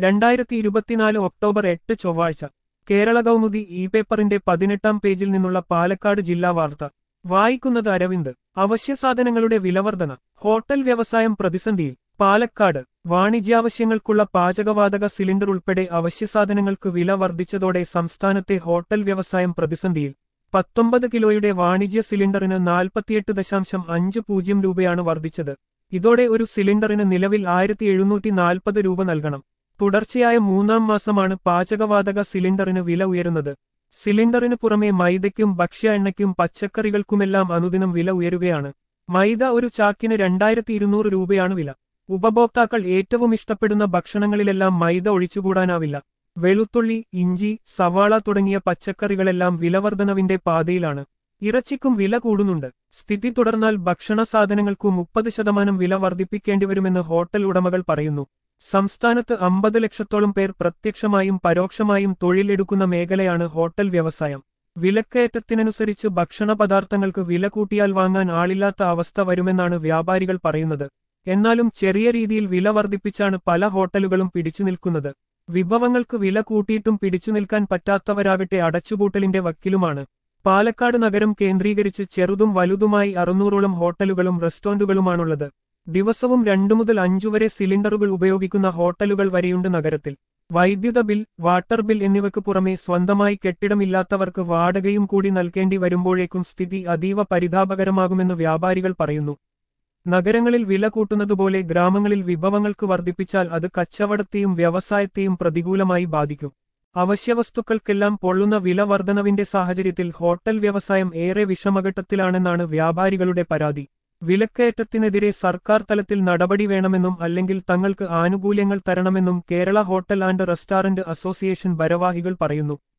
രണ്ടായിരത്തി ഇരുപത്തിനാല് ഒക്ടോബർ എട്ട് ചൊവ്വാഴ്ച കേരള കൗമുദി ഇ പേപ്പറിന്റെ പതിനെട്ടാം പേജിൽ നിന്നുള്ള പാലക്കാട് ജില്ലാ വാർത്ത വായിക്കുന്നത് അരവിന്ദ് അവശ്യസാധനങ്ങളുടെ വിലവർധന ഹോട്ടൽ വ്യവസായം പ്രതിസന്ധിയിൽ പാലക്കാട് വാണിജ്യാവശ്യങ്ങൾക്കുള്ള പാചകവാതക സിലിണ്ടർ ഉൾപ്പെടെ അവശ്യസാധനങ്ങൾക്ക് വില വർദ്ധിച്ചതോടെ സംസ്ഥാനത്തെ ഹോട്ടൽ വ്യവസായം പ്രതിസന്ധിയിൽ പത്തൊമ്പത് കിലോയുടെ വാണിജ്യ സിലിണ്ടറിന് നാൽപ്പത്തിയെട്ട് ദശാംശം അഞ്ച് പൂജ്യം രൂപയാണ് വർദ്ധിച്ചത് ഇതോടെ ഒരു സിലിണ്ടറിന് നിലവിൽ ആയിരത്തി എഴുന്നൂറ്റി നാൽപ്പത് രൂപ നൽകണം തുടർച്ചയായ മൂന്നാം മാസമാണ് പാചകവാതക സിലിണ്ടറിന് വില ഉയരുന്നത് സിലിണ്ടറിന് പുറമെ മൈദയ്ക്കും ഭക്ഷ്യ എണ്ണയ്ക്കും പച്ചക്കറികൾക്കുമെല്ലാം അനുദിനം വില ഉയരുകയാണ് മൈദ ഒരു ചാക്കിന് രണ്ടായിരത്തി ഇരുന്നൂറ് രൂപയാണ് വില ഉപഭോക്താക്കൾ ഏറ്റവും ഇഷ്ടപ്പെടുന്ന ഭക്ഷണങ്ങളിലെല്ലാം മൈദ ഒഴിച്ചുകൂടാനാവില്ല വെളുത്തുള്ളി ഇഞ്ചി സവാള തുടങ്ങിയ പച്ചക്കറികളെല്ലാം വിലവർധനവിന്റെ പാതയിലാണ് ഇറച്ചിക്കും വില കൂടുന്നുണ്ട് സ്ഥിതി തുടർന്നാൽ ഭക്ഷണ സാധനങ്ങൾക്കു മുപ്പത് ശതമാനം വില വർദ്ധിപ്പിക്കേണ്ടിവരുമെന്ന് ഹോട്ടൽ ഉടമകൾ പറയുന്നു സംസ്ഥാനത്ത് അമ്പത് ലക്ഷത്തോളം പേർ പ്രത്യക്ഷമായും പരോക്ഷമായും തൊഴിലെടുക്കുന്ന മേഖലയാണ് ഹോട്ടൽ വ്യവസായം വിലക്കയറ്റത്തിനനുസരിച്ച് ഭക്ഷണ പദാർത്ഥങ്ങൾക്ക് വില കൂട്ടിയാൽ വാങ്ങാൻ ആളില്ലാത്ത അവസ്ഥ വരുമെന്നാണ് വ്യാപാരികൾ പറയുന്നത് എന്നാലും ചെറിയ രീതിയിൽ വില വർദ്ധിപ്പിച്ചാണ് പല ഹോട്ടലുകളും പിടിച്ചു നിൽക്കുന്നത് വിഭവങ്ങൾക്ക് വില കൂട്ടിയിട്ടും പിടിച്ചു നിൽക്കാൻ പറ്റാത്തവരാകട്ടെ അടച്ചുപൂട്ടലിന്റെ വക്കിലുമാണ് പാലക്കാട് നഗരം കേന്ദ്രീകരിച്ച് ചെറുതും വലുതുമായി അറുന്നൂറോളം ഹോട്ടലുകളും റെസ്റ്റോറന്റുകളുമാണുള്ളത് ദിവസവും രണ്ടു മുതൽ അഞ്ചു വരെ സിലിണ്ടറുകൾ ഉപയോഗിക്കുന്ന ഹോട്ടലുകൾ വരെയുണ്ട് നഗരത്തിൽ വൈദ്യുത ബിൽ വാട്ടർ ബിൽ എന്നിവയ്ക്ക് പുറമെ സ്വന്തമായി കെട്ടിടമില്ലാത്തവർക്ക് വാടകയും കൂടി നൽകേണ്ടി വരുമ്പോഴേക്കും സ്ഥിതി അതീവ പരിതാപകരമാകുമെന്ന് വ്യാപാരികൾ പറയുന്നു നഗരങ്ങളിൽ വില കൂട്ടുന്നതുപോലെ ഗ്രാമങ്ങളിൽ വിഭവങ്ങൾക്ക് വർദ്ധിപ്പിച്ചാൽ അത് കച്ചവടത്തെയും വ്യവസായത്തെയും പ്രതികൂലമായി ബാധിക്കും അവശ്യവസ്തുക്കൾക്കെല്ലാം പൊള്ളുന്ന വില വർധനവിന്റെ സാഹചര്യത്തിൽ ഹോട്ടൽ വ്യവസായം ഏറെ വിഷമഘട്ടത്തിലാണെന്നാണ് വ്യാപാരികളുടെ പരാതി വിലക്കയറ്റത്തിനെതിരെ സർക്കാർ തലത്തിൽ നടപടി വേണമെന്നും അല്ലെങ്കിൽ തങ്ങൾക്ക് ആനുകൂല്യങ്ങൾ തരണമെന്നും Kerala hotel and restaurant association ഭാരവാഹികൾ പറയുന്നു